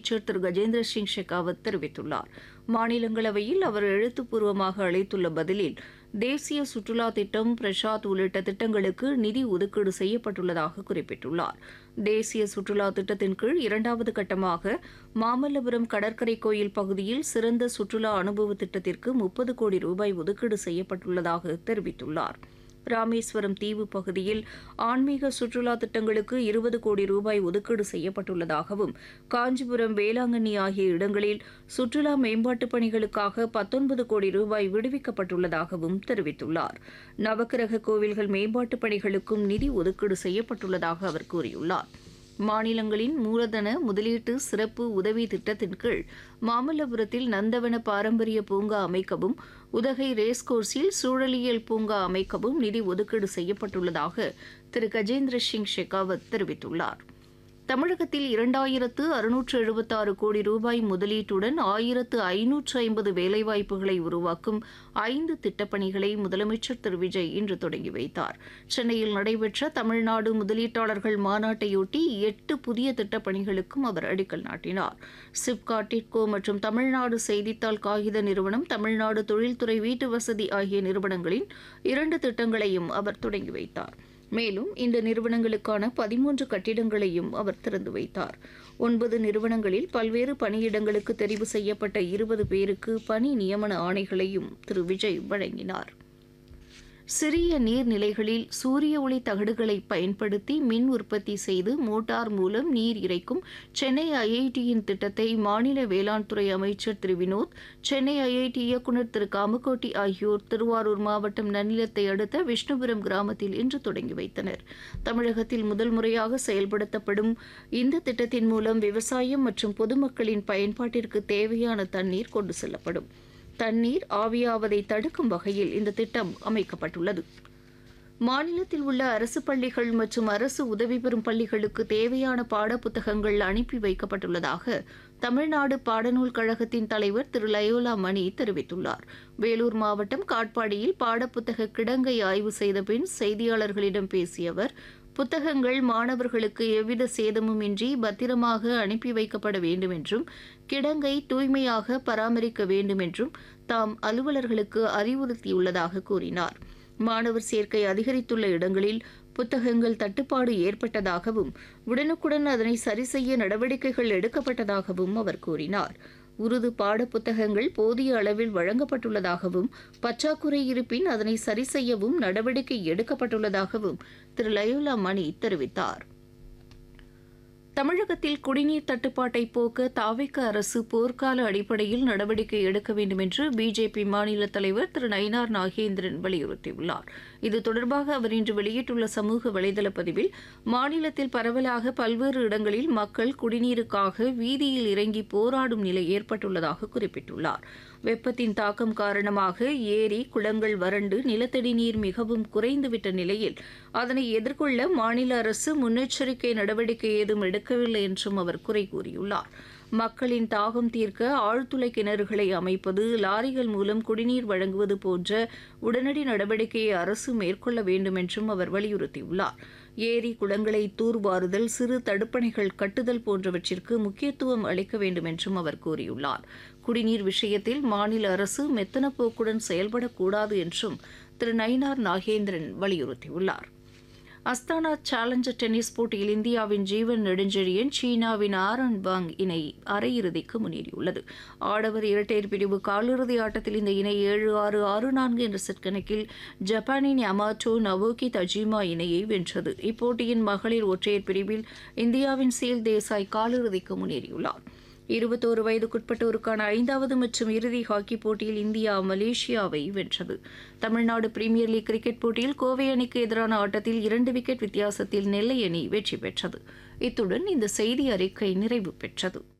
அமைச்சர் திரு கஜேந்திர சிங் ஷெகாவத் தெரிவித்துள்ளார் மாநிலங்களவையில் அவர் எழுத்துப்பூர்வமாக அளித்துள்ள பதிலில் தேசிய சுற்றுலா திட்டம் பிரசாத் உள்ளிட்ட திட்டங்களுக்கு நிதி ஒதுக்கீடு செய்யப்பட்டுள்ளதாக குறிப்பிட்டுள்ளார் தேசிய சுற்றுலா திட்டத்தின் கீழ் இரண்டாவது கட்டமாக மாமல்லபுரம் கடற்கரை கோயில் பகுதியில் சிறந்த சுற்றுலா அனுபவ திட்டத்திற்கு முப்பது கோடி ரூபாய் ஒதுக்கீடு செய்யப்பட்டுள்ளதாக தெரிவித்துள்ளார் ராமேஸ்வரம் தீவு பகுதியில் ஆன்மீக சுற்றுலா திட்டங்களுக்கு இருபது கோடி ரூபாய் ஒதுக்கீடு செய்யப்பட்டுள்ளதாகவும் காஞ்சிபுரம் வேளாங்கண்ணி ஆகிய இடங்களில் சுற்றுலா மேம்பாட்டுப் பணிகளுக்காக பத்தொன்பது கோடி ரூபாய் விடுவிக்கப்பட்டுள்ளதாகவும் தெரிவித்துள்ளார் நவக்கிரக கோவில்கள் மேம்பாட்டுப் பணிகளுக்கும் நிதி ஒதுக்கீடு செய்யப்பட்டுள்ளதாக அவர் கூறியுள்ளார் மாநிலங்களின் மூலதன முதலீட்டு சிறப்பு உதவி திட்டத்தின் கீழ் மாமல்லபுரத்தில் நந்தவன பாரம்பரிய பூங்கா அமைக்கவும் உதகை ரேஸ்கோர்ஸில் சூழலியல் பூங்கா அமைக்கவும் நிதி ஒதுக்கீடு செய்யப்பட்டுள்ளதாக திரு கஜேந்திர சிங் ஷெகாவத் தெரிவித்துள்ளார் தமிழகத்தில் இரண்டாயிரத்து அறுநூற்று எழுபத்தாறு கோடி ரூபாய் முதலீட்டுடன் ஆயிரத்து ஐநூற்று ஐம்பது வேலைவாய்ப்புகளை உருவாக்கும் ஐந்து திட்டப்பணிகளை முதலமைச்சர் திரு விஜய் இன்று தொடங்கி வைத்தார் சென்னையில் நடைபெற்ற தமிழ்நாடு முதலீட்டாளர்கள் மாநாட்டையொட்டி எட்டு புதிய திட்டப்பணிகளுக்கும் அவர் அடிக்கல் நாட்டினார் சிப்காட் டிட்கோ மற்றும் தமிழ்நாடு செய்தித்தாள் காகித நிறுவனம் தமிழ்நாடு தொழில்துறை வீட்டு வசதி ஆகிய நிறுவனங்களின் இரண்டு திட்டங்களையும் அவர் தொடங்கி வைத்தார் மேலும் இந்த நிறுவனங்களுக்கான பதிமூன்று கட்டிடங்களையும் அவர் திறந்து வைத்தார் ஒன்பது நிறுவனங்களில் பல்வேறு பணியிடங்களுக்கு தெரிவு செய்யப்பட்ட இருபது பேருக்கு பணி நியமன ஆணைகளையும் திரு விஜய் வழங்கினார் சிறிய நீர்நிலைகளில் சூரிய ஒளி தகடுகளை பயன்படுத்தி மின் உற்பத்தி செய்து மோட்டார் மூலம் நீர் இறைக்கும் சென்னை ஐஐடியின் திட்டத்தை மாநில வேளாண் துறை அமைச்சர் திரு வினோத் சென்னை ஐஐடி இயக்குநர் திரு காமகோட்டி ஆகியோர் திருவாரூர் மாவட்டம் நன்னிலத்தை அடுத்த விஷ்ணுபுரம் கிராமத்தில் இன்று தொடங்கி வைத்தனர் தமிழகத்தில் முதல் முறையாக செயல்படுத்தப்படும் இந்த திட்டத்தின் மூலம் விவசாயம் மற்றும் பொதுமக்களின் பயன்பாட்டிற்கு தேவையான தண்ணீர் கொண்டு செல்லப்படும் தண்ணீர் ஆவியாவதை தடுக்கும் வகையில் இந்த திட்டம் அமைக்கப்பட்டுள்ளது மாநிலத்தில் உள்ள அரசு பள்ளிகள் மற்றும் அரசு உதவி பெறும் பள்ளிகளுக்கு தேவையான பாடப்புத்தகங்கள் அனுப்பி வைக்கப்பட்டுள்ளதாக தமிழ்நாடு பாடநூல் கழகத்தின் தலைவர் திரு லயோலா மணி தெரிவித்துள்ளார் வேலூர் மாவட்டம் காட்பாடியில் பாடப்புத்தக கிடங்கை ஆய்வு செய்த பின் செய்தியாளர்களிடம் பேசிய அவர் புத்தகங்கள் மாணவர்களுக்கு எவ்வித சேதமும் இன்றி பத்திரமாக அனுப்பி வைக்கப்பட வேண்டும் என்றும் கிடங்கை தூய்மையாக பராமரிக்க வேண்டும் என்றும் தாம் அலுவலர்களுக்கு அறிவுறுத்தியுள்ளதாக கூறினார் மாணவர் சேர்க்கை அதிகரித்துள்ள இடங்களில் புத்தகங்கள் தட்டுப்பாடு ஏற்பட்டதாகவும் உடனுக்குடன் அதனை சரி செய்ய நடவடிக்கைகள் எடுக்கப்பட்டதாகவும் அவர் கூறினார் உருது பாடப்புத்தகங்கள் போதிய அளவில் வழங்கப்பட்டுள்ளதாகவும் பற்றாக்குறை இருப்பின் அதனை சரி செய்யவும் நடவடிக்கை எடுக்கப்பட்டுள்ளதாகவும் திரு லயோலா மணி தெரிவித்தார் தமிழகத்தில் குடிநீர் தட்டுப்பாட்டை போக்க தாவிக்க அரசு போர்க்கால அடிப்படையில் நடவடிக்கை எடுக்க வேண்டும் என்று பிஜேபி மாநில தலைவர் திரு நயினார் நாகேந்திரன் வலியுறுத்தியுள்ளார் இது தொடர்பாக அவர் இன்று வெளியிட்டுள்ள சமூக வலைதள பதிவில் மாநிலத்தில் பரவலாக பல்வேறு இடங்களில் மக்கள் குடிநீருக்காக வீதியில் இறங்கி போராடும் நிலை ஏற்பட்டுள்ளதாக குறிப்பிட்டுள்ளார் வெப்பத்தின் தாக்கம் காரணமாக ஏரி குளங்கள் வறண்டு நிலத்தடி நீர் மிகவும் குறைந்துவிட்ட நிலையில் அதனை எதிர்கொள்ள மாநில அரசு முன்னெச்சரிக்கை நடவடிக்கை ஏதும் எடுக்கவில்லை என்றும் அவர் குறை கூறியுள்ளார் மக்களின் தாகம் தீர்க்க ஆழ்துளை கிணறுகளை அமைப்பது லாரிகள் மூலம் குடிநீர் வழங்குவது போன்ற உடனடி நடவடிக்கையை அரசு மேற்கொள்ள வேண்டும் என்றும் அவர் வலியுறுத்தியுள்ளார் ஏரி குளங்களை தூர்வாறுதல் சிறு தடுப்பணைகள் கட்டுதல் போன்றவற்றிற்கு முக்கியத்துவம் அளிக்க வேண்டும் என்றும் அவர் கூறியுள்ளார் குடிநீர் விஷயத்தில் மாநில அரசு மெத்தன போக்குடன் செயல்படக்கூடாது என்றும் திரு நயினார் நாகேந்திரன் வலியுறுத்தியுள்ளார் அஸ்தானா சேலஞ்சர் டென்னிஸ் போட்டியில் இந்தியாவின் ஜீவன் நெடுஞ்செழியன் சீனாவின் ஆரன் பாங் இணை அரையிறுதிக்கு முன்னேறியுள்ளது ஆடவர் இரட்டையர் பிரிவு காலிறுதி ஆட்டத்தில் இந்த இணை ஏழு ஆறு ஆறு நான்கு என்ற செட் கணக்கில் ஜப்பானின் யமாட்டோ நவோகி தஜிமா இணையை வென்றது இப்போட்டியின் மகளிர் ஒற்றையர் பிரிவில் இந்தியாவின் சீல் தேசாய் காலிறுதிக்கு முன்னேறியுள்ளார் இருபத்தோரு வயதுக்குட்பட்டோருக்கான ஐந்தாவது மற்றும் இறுதி ஹாக்கி போட்டியில் இந்தியா மலேசியாவை வென்றது தமிழ்நாடு பிரீமியர் லீக் கிரிக்கெட் போட்டியில் கோவை அணிக்கு எதிரான ஆட்டத்தில் இரண்டு விக்கெட் வித்தியாசத்தில் நெல்லை அணி வெற்றி பெற்றது இத்துடன் இந்த செய்தி அறிக்கை நிறைவு பெற்றது